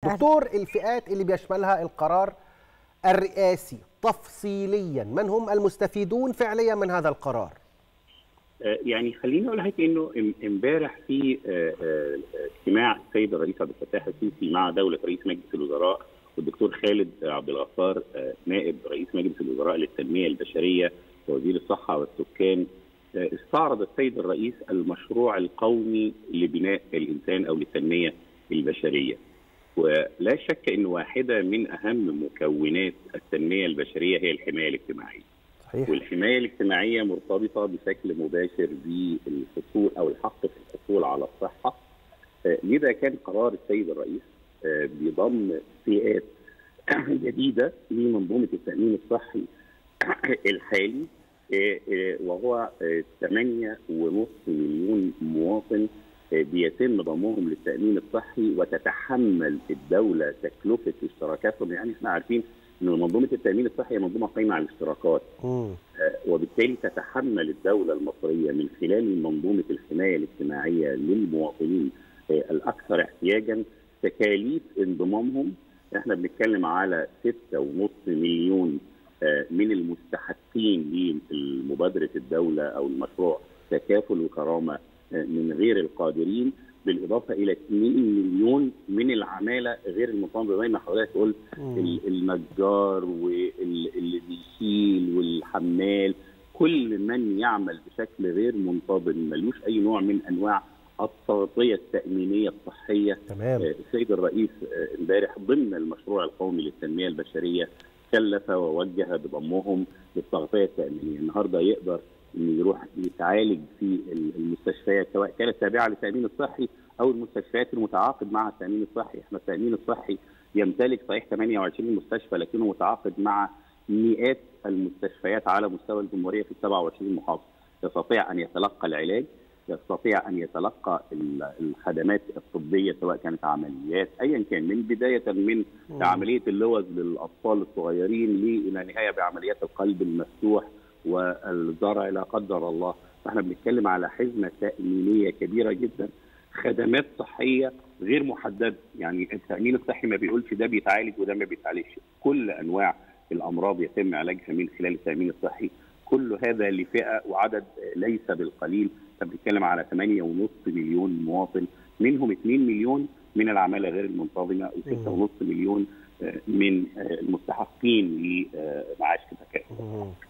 دكتور الفئات اللي بيشملها القرار الرئاسي تفصيليا من هم المستفيدون فعليا من هذا القرار يعني خليني اقول لحضرتك انه امبارح في اجتماع السيد الرئيس عبد الفتاح السيسي مع دوله رئيس مجلس الوزراء والدكتور خالد عبد الغفار نائب رئيس مجلس الوزراء للتنميه البشريه ووزير الصحه والسكان استعرض السيد الرئيس المشروع القومي لبناء الانسان او للتنميه البشريه. ولا شك ان واحده من اهم مكونات التنميه البشريه هي الحمايه الاجتماعيه. صحيح. والحمايه الاجتماعيه مرتبطه بشكل مباشر بالحصول او الحق في الحصول على الصحه. لذا كان قرار السيد الرئيس بضم فئات جديده لمنظومه التامين الصحي الحالي وهو 8.5 مليون مواطن بيتم ضمهم للتامين الصحي وتتحمل الدوله تكلفه اشتراكاتهم يعني احنا عارفين ان منظومه التامين الصحي هي منظومه قايمه على الاشتراكات وبالتالي تتحمل الدوله المصريه من خلال منظومه الحمايه الاجتماعيه للمواطنين الاكثر احتياجا تكاليف انضمامهم احنا بنتكلم على 6.5 مليون من المستحقين لمبادره الدوله او المشروع تكافل وكرامه من غير القادرين بالاضافه الى 2 مليون من العماله غير المنتظمه زي ما حضرتك قلت النجار واللي بيشيل والحمال كل من يعمل بشكل غير منتظم ملوش اي نوع من انواع التغطيه التامينيه الصحيه تمام. السيد الرئيس امبارح ضمن المشروع القومي للتنميه البشريه كلف ووجه بضمهم للتغطيه التامينيه، النهارده يقدر انه يروح يتعالج في المستشفيات سواء كانت تابعه للتامين الصحي او المستشفيات المتعاقد مع التامين الصحي، احنا التامين الصحي يمتلك صحيح 28 مستشفى لكنه متعاقد مع مئات المستشفيات على مستوى الجمهوريه في 27 محافظه، يستطيع ان يتلقى العلاج يستطيع ان يتلقى الخدمات الطبيه سواء كانت عمليات ايا كان من بدايه من مم. عمليه اللوز للاطفال الصغيرين الى نهايه بعمليات القلب المفتوح والزرع لا قدر الله فاحنا بنتكلم على حزمه تامينيه كبيره جدا خدمات صحيه غير محدده يعني التامين الصحي ما بيقولش ده بيتعالج وده ما بيتعالجش كل انواع الامراض يتم علاجها من خلال التامين الصحي كل هذا لفئه وعدد ليس بالقليل احنا بنتكلم على 8.5 مليون مواطن منهم 2 مليون من العماله غير المنتظمه و6.5 مليون من المستحقين لمعاش التكافل